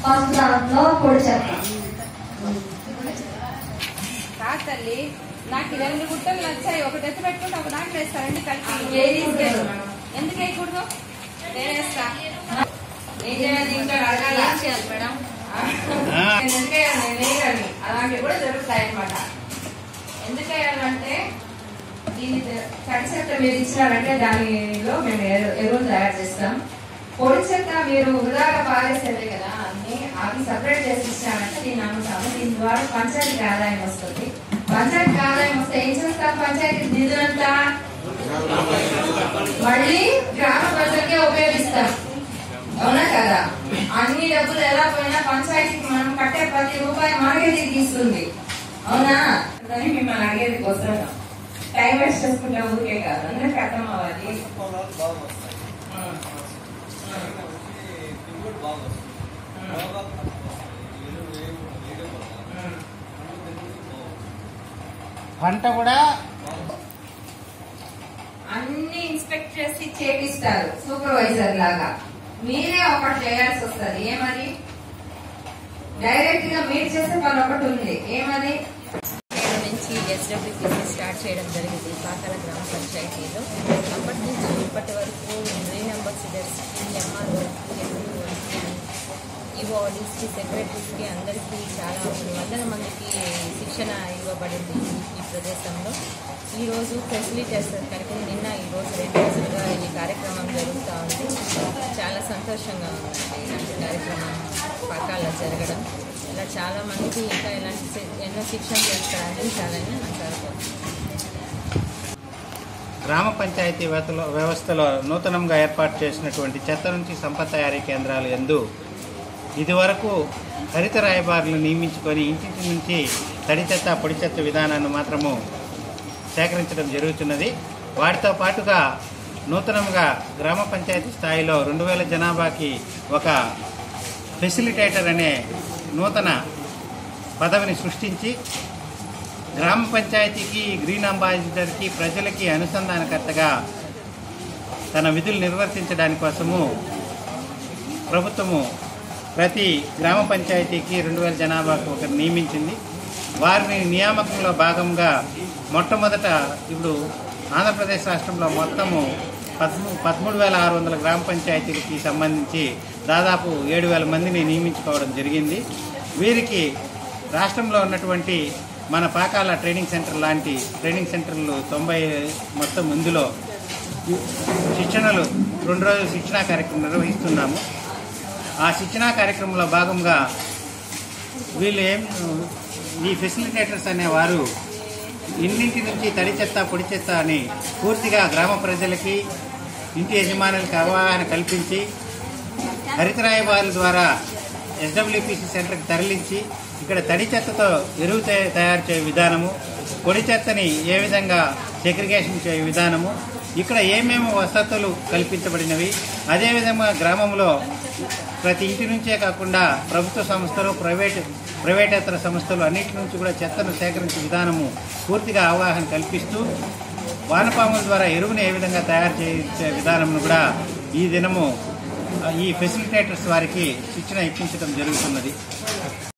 First దాంట్లో పొడి చెత్త కాదు తల్లి నాకు ఈ రెండు గుట్టలు నచ్చాయి ఒకటి ఎత్తు పెట్టుకుంటే ఒక దాంట్లో వేస్తా రెండు కలిపి ఏది ఇస్తారు? ఎందుకు వేయకూడదు నేను వేస్తా ఏం చేయాలి ఇంకా అడగాల ఏం చేయాలి మేడం ఎందుకు వేయాలి? నేను వేయాలి అలాంటివి కూడా జరుగుతాయి అన్నమాట ఎందుకు వేయాలంటే దీని తడి చెత్త మీరు ఇచ్చినారంటే దానిలో మేము ఎరు- ఎరువులు తయారు చేస్తాం పొడి చెత్త మీరు వృధాగా పారేసేదే కదా అన్ని అవి సపరేట్ చేసి ఇచ్చామంటే దీన్ని అమ్ముతాము దీని ద్వారా పంచాయతీకి ఆదాయం వస్తుంది పంచాయతీకి ఆదాయం వస్తే ఏం చేస్తాం పంచాయతీ నిధులంతా మళ్ళీ గ్రామ ప్రజలకే ఉపయోగిస్తాం అవునా కదా అన్ని డబ్బులు ఎలా పోయినా పంచాయతీకి మనం కట్టే ప్రతి రూపాయి మనకే తిరిగి ఇస్తుంది అవునా అని మిమ్మల్ని అడిగేది కోసం టైం వేస్ట్ చేసుకుంటే ఊరికే కాదు అందరికి అర్థం అవ్వాలి ఉం. ఉం. పంట కూడా అన్ని ఇన్స్పెక్ట్ చేసి చేపిస్తారు సూపర్వైజర్ లాగా మీరే ఒకటి చేయాల్సి వస్తుంది ఏమని డైరెక్ట్ గా మీరు చేసే పని ఒకటి ఉంది ఏమని నేడు నుంచి ఎస్డబ్ల్యూపీసీ స్టార్ట్ చేయడం జరిగింది పాకాల గ్రామ పంచాయతీలో అప్పటి నుంచి ఇప్పటి వరకు గ్రీన్ అంబాసిడర్స్కి ఎంఆర్ఓకి ఈఓడీస్కి సెక్రటరీస్కి అందరికీ చాలా కొన్ని వందల మందికి శిక్షణ ఇవ్వబడింది ఈ- ఈ ప్రదేశంలో ఈరోజు ఫెసిలిటేస్ కనుక నిన్న ఈరోజు రెండు రోజులుగా ఈ కార్యక్రమం జరుగుతూ ఉంది చాలా సంతోషంగా ఉంది ఇలాంటి కార్యక్రమం పాకాల్లో జరగడం ఇలా చాలా మందికి ఇంకా ఇలాంటి శి- ఎన్నో శిక్షణలు ఇక్కడ అందించాలని నాకు అనుకుంటున్నాను గ్రామ పంచాయతీ వ్యవస్థలో వ్యవస్థలో నూతనంగా ఏర్పాటు చేసినటువంటి చెత్త నుంచి సంపద తయారీ కేంద్రాలు ఎందు ఇదివరకు హరిత రాయబారులు నియమించుకొని ఇంటింటి నుంచి తడి చెత్త పొడి చెత్త విధానాన్ని మాత్రము సేకరించడం జరుగుతున్నది వాటితో పాటుగా నూతనంగా గ్రామ పంచాయతీ స్థాయిలో రెండు వేల జనాభాకి ఒక ఫెసిలిటేటర్ అనే నూతన పదవిని సృష్టించి గ్రామ పంచాయతీకి గ్రీన్ అంబాసిడర్కి ప్రజలకి అనుసంధానకర్తగా తన విధులు నిర్వర్తించడానికి కోసము ప్రభుత్వము ప్రతి గ్రామ పంచాయతీకి రెండు వేల జనాభాకు ఒకరు నియమించింది వారిని నియామకంలో భాగంగా మొట్టమొదట ఇప్పుడు ఆంధ్రప్రదేశ్ రాష్ట్రంలో మొత్తము పదమూ పదమూడు వేల ఆరు వందల గ్రామ పంచాయతీలకి సంబంధించి దాదాపు ఏడు వేల మందిని నియమించుకోవడం జరిగింది వీరికి రాష్ట్రంలో ఉన్నటువంటి మన పాకాల ట్రైనింగ్ సెంటర్ లాంటి ట్రైనింగ్ సెంటర్లు తొంభై మొత్తం ఇందులో శిక్షణలు రెండు రోజుల శిక్షణా కార్యక్రమం నిర్వహిస్తున్నాము ఆ శిక్షణా కార్యక్రమంలో భాగంగా వీళ్ళు ఏం ఈ ఫెసిలిటేటర్స్ అనేవారు ఇంటింటి నుంచి తడి చెత్త పొడి చెత్త అని పూర్తిగా గ్రామ ప్రజలకి ఇంటి యజమానులకి అవగాహన కల్పించి హరితరాయబారుల ద్వారా ఎస్డబ్ల్యూపీసీ సెంటర్కి తరలించి ఇక్కడ తడి చెత్తతో ఎరువు తయ- తయారు చేయే విధానము పొడి చెత్తని ఏ విధంగా సెగ్రిగేషన్ చేయే విధానము ఇక్కడ ఏమేమి వసతులు కల్పించబడినవి అదేవిధంగా గ్రామంలో ప్రతి ఇంటి నుంచే కాకుండా ప్రభుత్వ సంస్థలు ప్రైవేట్ ప్రైవేటేతర సంస్థలు అన్నిటి నుంచి కూడా చెత్తను సేకరించే విధానము పూర్తిగా అవగాహన కల్పిస్తూ వానపాముల ద్వారా ఎరువును ఏ విధంగా తయారు చేసే విధానమును కూడా ఈ దినము ఆ, ఈ ఫెసిలిటేటర్స్ వారికి శిక్షణ ఇప్పించడం జరుగుతున్నది